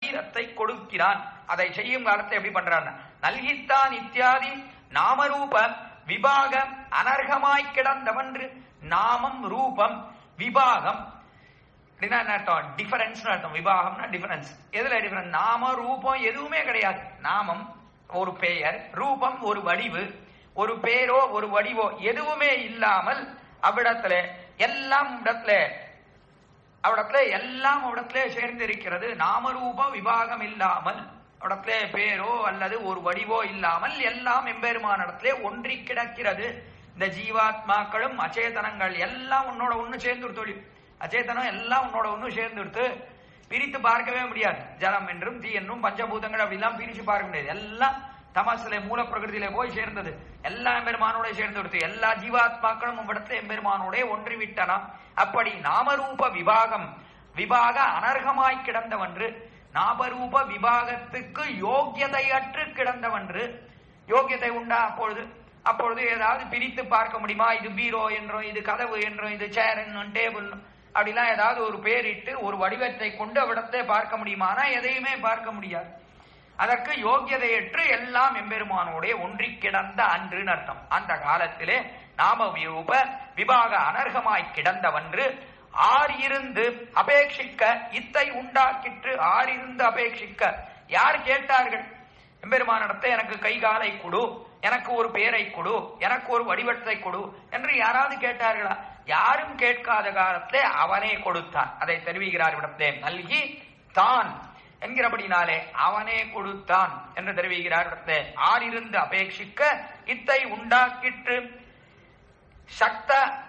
சரீரத்தை கொடுக்கிறான் அதை செய்யும் காலத்தை எப்படி பண்றான் நல்கித்தான் இத்தியாதி நாமரூப விபாக அனர்ஹமாய் கிடந்தவன்று நாமம் ரூபம் விபாகம் அப்படின்னா என்ன அர்த்தம் டிஃபரன்ஸ் அர்த்தம் விவாகம்னா டிஃபரன்ஸ் எதுல டிஃபரன்ஸ் நாம ரூபம் எதுவுமே கிடையாது நாமம் ஒரு பெயர் ரூபம் ஒரு வடிவு ஒரு பேரோ ஒரு வடிவோ எதுவுமே இல்லாமல் அவ்விடத்துல எல்லாம் இடத்துல அவ்விடத்துல எல்லாம் அவ்விடத்துல சேர்ந்திருக்கிறது நாமரூப விபாகம் இல்லாமல் அவ்விடத்துல பேரோ அல்லது ஒரு வடிவோ இல்லாமல் எல்லாம் எம்பெருமான இடத்துல ஒன்றி கிடக்கிறது இந்த ஜீவாத்மாக்களும் அச்சேதனங்கள் எல்லாம் உன்னோட ஒண்ணு சேர்ந்து தொழில் அச்சேதனம் எல்லாம் உன்னோட ஒண்ணு சேர்ந்துடுத்து பிரித்து பார்க்கவே முடியாது ஜலம் என்றும் தீ என்றும் பஞ்சபூதங்கள் அப்படிலாம் பிரிச்சு பார்க்க முடியாது எல்லாம் தமசுல மூல பிரகிருதியில போய் சேர்ந்தது எல்லா எம்பெருமானோட சேர்ந்து கொடுத்து எல்லா ஜீவாத்மாக்களும் உம்மிடத்துல எம்பெருமானோட ஒன்றி விட்டன அப்படி நாமரூப விபாகம் விபாக அனர்ஹமாய் கிடந்தவன்று நாமரூப விபாகத்துக்கு யோக்கியதையற்று கிடந்தவன்று யோக்கியதை உண்டா அப்பொழுது அப்பொழுது ஏதாவது பிரித்து பார்க்க முடியுமா இது பீரோ என்றும் இது கதவு என்றும் இது சேர் என்னும் டேபிள் அப்படிலாம் ஏதாவது ஒரு பேரிட்டு ஒரு வடிவத்தை கொண்டு அவ்விடத்தை பார்க்க முடியுமானா எதையுமே பார்க்க முடியாது அதற்கு யோக்கியதையற்று எல்லாம் எம்பெருமானோட ஒன்றி கிடந்த அன்றுன்னு அர்த்தம் அந்த காலத்திலே நாம வியூப விபாக அனர்ஹமாய் கிடந்தவன்று ஆர் இருந்து அபேட்சிக்க இத்தை உண்டாக்கிற்று ஆர் இருந்து அபேட்சிக்க யார் கேட்டார்கள் எம்பெருமானிடத்தை எனக்கு கை காலை கொடு எனக்கு ஒரு பெயரை கொடு எனக்கு ஒரு வடிவத்தை கொடு என்று யாராவது கேட்டார்களா யாரும் கேட்காத காலத்திலே அவனே கொடுத்தான் அதை தெரிவிக்கிறார் இடத்திலே நல்கி தான் என்கிறபடினாலே அவனே கொடுத்தான் என்று தெரிவிக்கிறார் இடத்திலே ஆறிருந்து அபேட்சிக்க இத்தை உண்டாக்கிற்று சக்த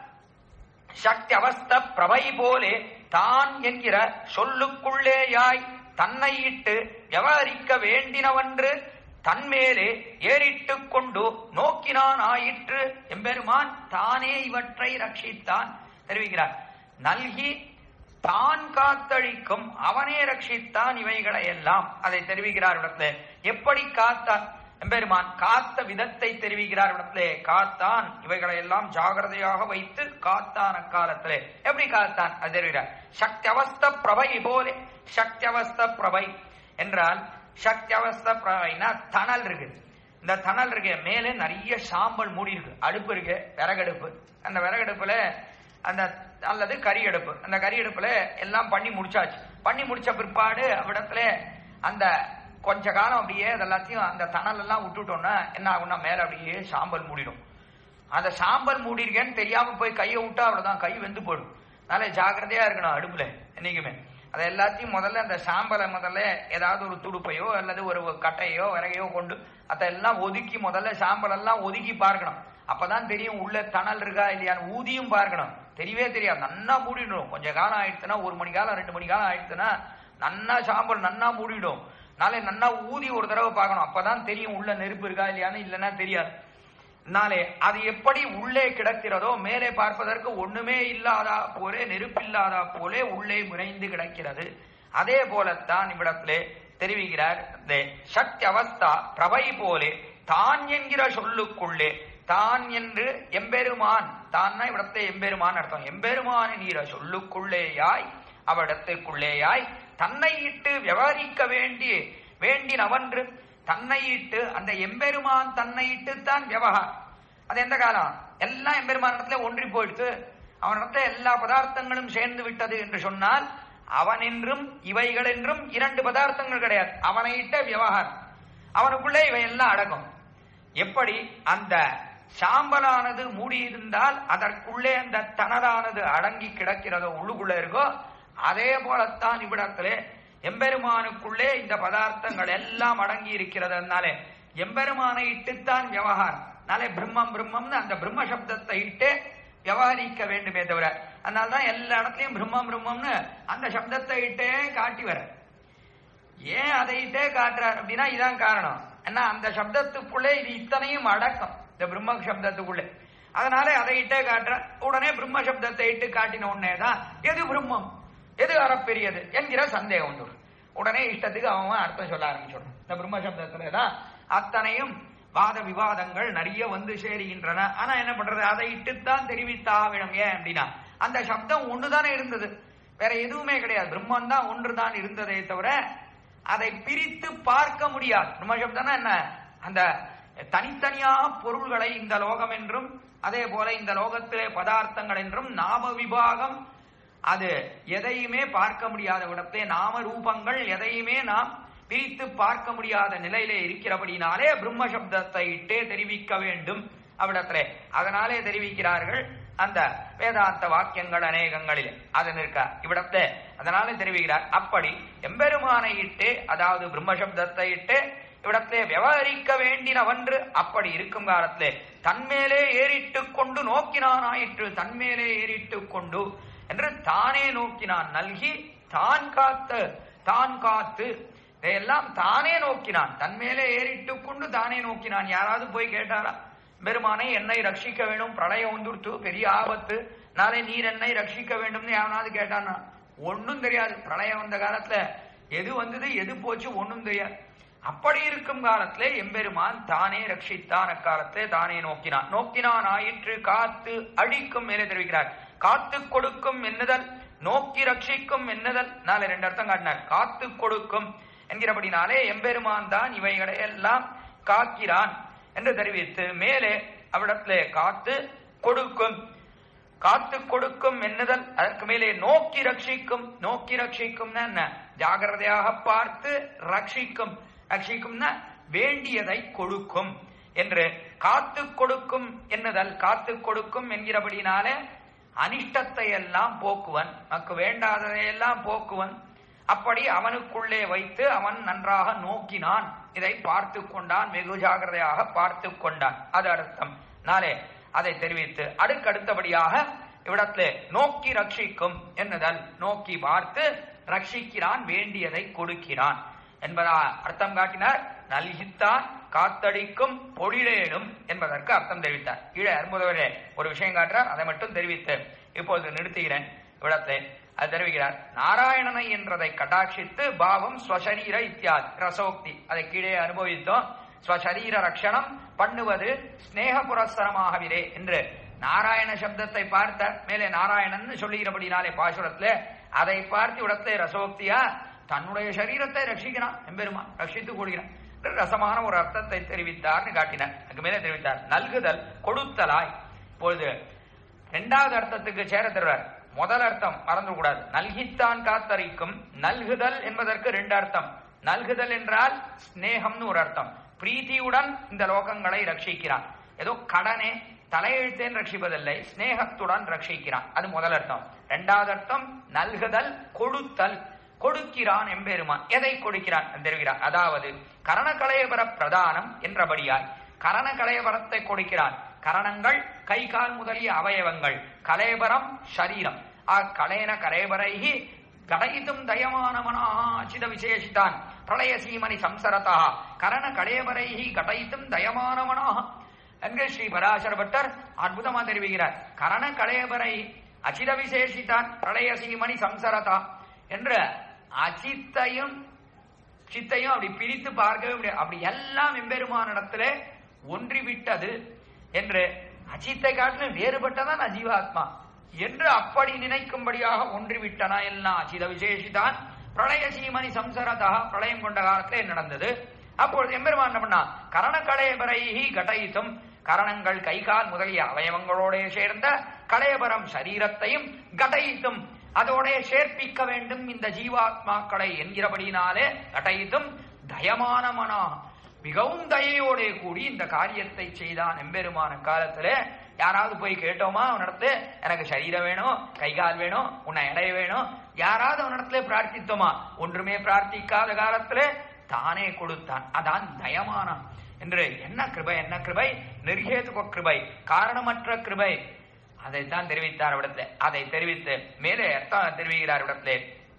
சக்தி அவஸ்த பிரபை போலே தான் என்கிற சொல்லுக்குள்ளேயாய் தன்னை இட்டு விவகரிக்க வேண்டினவன்று தன்மேலே ஏறிட்டுக் கொண்டு நோக்கினான் ஆயிற்று எம்பெருமான் தானே இவற்றை ரட்சித்தான் தெரிவிக்கிறார் நல்கி தான் காத்தழிக்கும் அவனே ரட்சித்தான் இவைகளை எல்லாம் அதை தெரிவிக்கிறார் இடத்துல எப்படி காத்தான் எம்பெருமான் காத்த விதத்தை தெரிவிக்கிறார் இடத்திலே காத்தான் இவைகளை எல்லாம் ஜாகிரதையாக வைத்து காத்தான் அக்காலத்திலே எப்படி காத்தான் அது தெரிவிக்கிறார் சக்தி அவஸ்த பிரபை போலே சக்தி அவஸ்த பிரபை என்றால் சக்தி அவஸ்த பிரபைனா தணல் இருக்கு இந்த தணல் இருக்கு மேலே நிறைய சாம்பல் மூடி இருக்கு அடுப்பு இருக்கு விறகடுப்பு அந்த விறகடுப்புல அந்த அல்லது கறி அடுப்பு அந்த கறி அடுப்புல எல்லாம் பண்ணி முடிச்சாச்சு பண்ணி முடிச்ச பிற்பாடு அவ்விடத்துல அந்த கொஞ்ச காலம் அப்படியே அதெல்லாத்தையும் அந்த தணல் எல்லாம் விட்டுட்டோம்னா என்ன ஆகும்னா மேல அப்படியே சாம்பல் மூடிடும் அந்த சாம்பல் மூடிருக்கேன்னு தெரியாம போய் கையை விட்டா அவ்வளவுதான் கை வெந்து போயிடும் அதனால ஜாக்கிரதையா இருக்கணும் அடுப்புல என்னைக்குமே அதை எல்லாத்தையும் முதல்ல அந்த சாம்பலை முதல்ல ஏதாவது ஒரு துடுப்பையோ அல்லது ஒரு கட்டையோ விறகையோ கொண்டு அதெல்லாம் ஒதுக்கி முதல்ல சாம்பல் எல்லாம் ஒதுக்கி பார்க்கணும் அப்பதான் தெரியும் உள்ள தணல் இருக்கா இல்லையான்னு ஊதியும் பார்க்கணும் தெரியவே தெரியாது நன்னா மூடிடும் கொஞ்ச காலம் ஆயிடுச்சுன்னா ஒரு மணி காலம் ரெண்டு மணி காலம் ஆயிடுச்சுன்னா நன்னா சாம்பல் நன்னா மூடிடும் நாளை நன்னா ஊதி ஒரு தடவை பார்க்கணும் அப்பதான் தெரியும் உள்ள நெருப்பு இருக்கா இல்லையான்னு இல்லைன்னா தெரியாது நாளே அது எப்படி உள்ளே கிடக்கிறதோ மேலே பார்ப்பதற்கு ஒண்ணுமே இல்லாதா போலே நெருப்பில்லாதா போலே உள்ளே முறைந்து கிடக்கிறது அதே போலத்தான் இவ்விடத்திலே தெரிவிக்கிறார் இந்த சக்தி அவஸ்தா பிரபை போலே தான் என்கிற சொல்லுக்குள்ளே தான் என்று எம்பெருமான் தான்னா இவ்விடத்தை எம்பெருமான் அர்த்தம் எம்பெருமான் என்கிற சொல்லுக்குள்ளேயாய் அவ்விடத்துக்குள்ளேயாய் தன்னை இட்டு விவகரிக்க வேண்டிய வேண்டினவன்று தன்னை இட்டு அந்த எம்பெருமான் தன்னை இட்டுத்தான் விவகார் அது எந்த காலம் எல்லாம் எம்பெருமான் இடத்துல ஒன்றி போயிடுத்து அவனிடத்துல எல்லா பதார்த்தங்களும் சேர்ந்து விட்டது என்று சொன்னால் அவன் என்றும் இவைகள் என்றும் இரண்டு பதார்த்தங்கள் கிடையாது அவனை இட்ட விவகாரம் அவனுக்குள்ளே இவை எல்லாம் அடங்கும் எப்படி அந்த சாம்பலானது மூடியிருந்தால் அதற்குள்ளே அந்த தனதானது அடங்கி கிடக்கிறதோ உள்ளுக்குள்ள இருக்கோ அதே போலத்தான் இவ்விடத்திலே எம்பெருமானுக்குள்ளே இந்த பதார்த்தங்கள் எல்லாம் அடங்கி இருக்கிறதுனாலே எம்பெருமானை இட்டுத்தான் விவகாரம் நாளே பிரம்மம் பிரம்மம்னு அந்த பிரம்ம சப்தத்தை இட்டு விவகரிக்க வேண்டுமே தவிர அதனால்தான் எல்லா இடத்துலயும் பிரம்மம் பிரம்மம்னு அந்த சப்தத்தை இட்டே காட்டி வர ஏன் அதை இட்டே காட்டுறார் அப்படின்னா இதான் காரணம் ஏன்னா அந்த சப்தத்துக்குள்ளே இது இத்தனையும் அடக்கம் இந்த பிரம்ம சப்தத்துக்குள்ளே அதனால அதை இட்டே காட்டுற உடனே பிரம்ம சப்தத்தை இட்டு காட்டின உடனே தான் எது பிரம்மம் எது அறப்பெரியது என்கிற சந்தேகம் வந்துடும் உடனே இஷ்டத்துக்கு அவன் அர்த்தம் சொல்ல ஆரம்பிச்சிடும் இந்த பிரம்ம சப்தத்துல தான் அத்தனையும் வாத விவாதங்கள் நிறைய வந்து சேருகின்றன ஆனா என்ன பண்றது அதை இட்டுத்தான் தெரிவித்தாக வேணும் ஏன் அப்படின்னா அந்த சப்தம் ஒண்ணுதானே இருந்தது வேற எதுவுமே கிடையாது பிரம்மன் தான் ஒன்றுதான் இருந்ததே தவிர அதை பிரித்து பார்க்க முடியாது பிரம்மசப்தம்னா என்ன அந்த தனித்தனியாக பொருள்களை இந்த லோகம் என்றும் அதே போல இந்த லோகத்திலே பதார்த்தங்கள் என்றும் நாம விபாகம் அது எதையுமே பார்க்க முடியாத விடத்திலே நாம ரூபங்கள் எதையுமே நாம் பிரித்து பார்க்க முடியாத நிலையிலே இருக்கிறபடினாலே பிரம்ம சப்தத்தை இட்டே தெரிவிக்க வேண்டும் அவ்விடத்திலே அதனாலே தெரிவிக்கிறார்கள் அந்த வேதாந்த வாக்கியங்கள் அநேகங்களில் அது நிற்க இவ்விடத்தை அதனாலே தெரிவிக்கிறார் அப்படி எம்பெருமானை இட்டு அதாவது பிரம்ம சப்தத்தை இட்டு இவ்விடத்திலே விவகரிக்க வேண்டினவன்று அப்படி இருக்கும் காலத்திலே தன்மேலே ஏறிட்டு கொண்டு நோக்கினான் ஆயிற்று தன்மேலே ஏறிட்டு கொண்டு என்று தானே நோக்கினான் நல்கி தான் காத்து தான் காத்து இதையெல்லாம் தானே நோக்கினான் தன்மேலே ஏறிட்டு கொண்டு தானே நோக்கினான் யாராவது போய் கேட்டாரா பெருமானை என்னை ரட்சிக்க வேண்டும் பிரளயம் வந்துடுத்து பெரிய ஆபத்து நாளை நீர் என்னை ரட்சிக்க வேண்டும்னு எவனாவது கேட்டானா ஒண்ணும் தெரியாது பிரளயம் வந்த காலத்துல எது வந்தது எது போச்சு ஒண்ணும் தெரியாது அப்படி இருக்கும் காலத்திலே எம்பெருமான் தானே ரட்சித்தான் அக்காலத்திலே தானே நோக்கினான் நோக்கினான் ஆயிற்று காத்து அழிக்கும் மேலே தெரிவிக்கிறார் காத்து கொடுக்கும் என்னதல் நோக்கி ரட்சிக்கும் என்னதல் நாளை ரெண்டு அர்த்தம் காட்டினார் காத்து கொடுக்கும் என்கிறபடினாலே எம்பெருமான் தான் இவைகளை எல்லாம் காக்கிறான் என்று தெரிவித்து மேலே அவ்விடத்திலே காத்து கொடுக்கும் காத்து கொடுக்கும் என்னதல் அதற்கு மேலே நோக்கி ரட்சிக்கும் நோக்கி ரட்சிக்கும்னா என்ன ஜாகிரதையாக பார்த்து ரட்சிக்கும் ரட்சிக்கும்னா வேண்டியதை கொடுக்கும் என்று காத்து கொடுக்கும் என்னதல் காத்து கொடுக்கும் என்கிறபடினாலே அனிஷ்டத்தை எல்லாம் போக்குவன் நமக்கு வேண்டாததை எல்லாம் போக்குவன் அப்படி அவனுக்குள்ளே வைத்து அவன் நன்றாக நோக்கினான் இதை பார்த்து கொண்டான் வெகு ஜாகிரதையாக பார்த்து கொண்டான் அது அர்த்தம் நாளே அதை தெரிவித்து அடுக்கடுத்தபடியாக இவ்விடத்திலே நோக்கி ரட்சிக்கும் என்னதல் நோக்கி பார்த்து ரட்சிக்கிறான் வேண்டியதை கொடுக்கிறான் என்பதா அர்த்தம் காட்டினார் நல்கித்தான் காத்தடிக்கும் பொழிலேனும் என்பதற்கு அர்த்தம் தெரிவித்தார் கீழே அற்புதவரே ஒரு விஷயம் காட்டுறார் அதை மட்டும் தெரிவித்து இப்போது நிறுத்துகிறேன் இவ்விடத்தை அது தெரிவிக்கிறார் நாராயணனை என்றதை கட்டாட்சித்து பாவம் ஸ்வசரீர இத்தியாதி ரசோக்தி அதை கீழே அனுபவித்தோம் ஸ்வசரீர ரக்ஷணம் பண்ணுவது ஸ்நேக புரஸ்தரமாகவிரே என்று நாராயண சப்தத்தை பார்த்த மேலே நாராயணன் சொல்லுகிறபடினாலே பாசுரத்துல அதை பார்த்து இடத்துல ரசோக்தியா தன்னுடைய சரீரத்தை ரட்சிக்கிறான் எம்பெருமான் ரட்சித்துக் கொள்கிறான் என்று ரசமான ஒரு அர்த்தத்தை தெரிவித்தார்னு காட்டினார் அதுக்கு மேலே தெரிவித்தார் நல்குதல் கொடுத்தலாய் இப்பொழுது இரண்டாவது அர்த்தத்துக்கு சேர தருவார் முதல் அர்த்தம் மறந்துவிடக்கூடாது நல்கித்தான் காத்தரிக்கும் நல்குதல் என்பதற்கு ரெண்டு அர்த்தம் நல்குதல் என்றால் ஸ்நேகம்னு ஒரு அர்த்தம் பிரீத்தியுடன் இந்த லோகங்களை ரட்சிக்கிறான் ஏதோ கடனே தலையெழுத்தேன் ரட்சிப்பதில்லை ஸ்நேகத்துடன் ரட்சிக்கிறான் அது முதல் அர்த்தம் இரண்டாவது அர்த்தம் நல்குதல் கொடுத்தல் கொடுக்கிறான் எம்பெருமான் எதை கொடுக்கிறான் தெரிவிக்கிறான் அதாவது கரணகலையபர பிரதானம் என்றபடியாய் கரண கலையபரத்தை கொடுக்கிறான் கரணங்கள் கை கால் முதலிய அவயவங்கள் கலேபரம் சரீரம் ஆ கலேன கலேபரைகி கடயிதும் தயமானமனாச்சித விசேஷிதான் பிரளய சீமணி சம்சரதா கரண கலேபரைகி கடயிதும் தயமானவனாக என்று ஸ்ரீ பராசர பட்டர் அற்புதமா தெரிவிக்கிறார் கரண கலேபரை அச்சித விசேஷிதான் பிரளய சீமணி சம்சரதா என்று அச்சித்தையும் சித்தையும் அப்படி பிரித்து பார்க்கவே முடியாது அப்படி எல்லாம் எம்பெருமானிடத்துல ஒன்றிவிட்டது என்று அஜித்தை காட்டிலும் வேறுபட்டதான் அஜீவாத்மா என்று அப்படி நினைக்கும்படியாக ஒன்றிவிட்டன எல்லாம் அச்சித விசேஷிதான் பிரளய சீமணி சம்சரதா பிரளயம் கொண்ட காலத்திலே நடந்தது அப்பொழுது எம்பெருமான் என்ன பண்ணா கரண கலேபரைஹி கடயித்தும் கரணங்கள் கை கால் முதலிய அவயவங்களோட சேர்ந்த கலேபரம் சரீரத்தையும் கடயித்தும் அதோட சேர்ப்பிக்க வேண்டும் இந்த ஜீவாத்மாக்களை என்கிறபடினாலே கடயித்தும் தயமானமனா மிகவும் தயையோட கூடி இந்த காரியத்தை செய்தான் எம்பெருமான காலத்துல யாராவது போய் கேட்டோமா அவனிடத்துல எனக்கு சரீரம் வேணும் கை கால் வேணும் உன்னை இடைய வேணும் யாராவது அவனிடத்துல பிரார்த்தித்தோமா ஒன்றுமே பிரார்த்திக்காத காலத்துல தானே கொடுத்தான் அதான் தயமானம் என்று என்ன கிருபை என்ன கிருபை நிர்ஹேதுக கிருபை காரணமற்ற கிருபை அதைத்தான் தெரிவித்தார் இடத்துல அதை தெரிவித்து மேலே அர்த்தம் தெரிவிக்கிறார் இடத்துல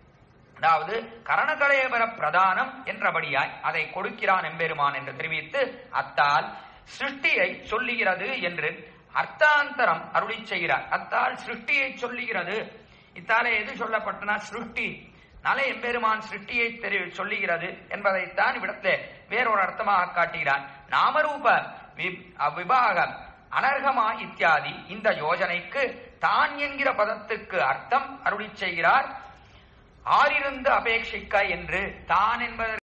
அதாவது கரணகலேபர பிரதானம் என்றபடியாய் அதை கொடுக்கிறான் எம்பெருமான் என்று தெரிவித்து அத்தால் சிருஷ்டியை சொல்லுகிறது என்று அர்த்தாந்தரம் அருளி செய்கிறார் அத்தால் சிருஷ்டியை சொல்லுகிறது இத்தாலே எது சொல்லப்பட்டனா சிருஷ்டி நாளே எம்பெருமான் சிருஷ்டியை தெரி சொல்லுகிறது என்பதைத்தான் இவ்விடத்திலே வேறொரு அர்த்தமாக காட்டுகிறான் நாமரூப வி- விபாகம் அனர்கமா இத்தியாதி இந்த யோஜனைக்கு தான் என்கிற பதத்துக்கு அர்த்தம் அருளி செய்கிறார் ஆறிருந்து அபேட்சிக்க என்று தான் என்பதற்கு